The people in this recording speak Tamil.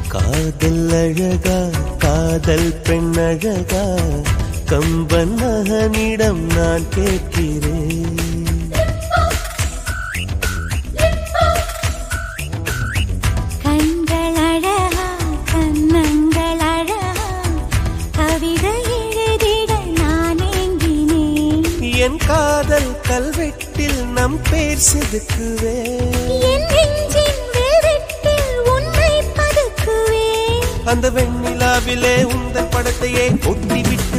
காதல் அழகா காதல் பெண் அழகா கம்பன் மகனிடம் நான் கேட்கிறேன் கண்கள் அழகா கண்ணங்கள் அழகா கவிதை எழுதிட நான் ஏங்கினேன் என் காதல் கல்வெட்டில் நம் பேர் செதுக்குவேன் என் நெஞ்சின் வெல்வெட்டில் உன்னை பதுக்குவேன் அந்த வெண்ணிலாவிலே உந்தன் படத்தையே ஒட்டி விட்டு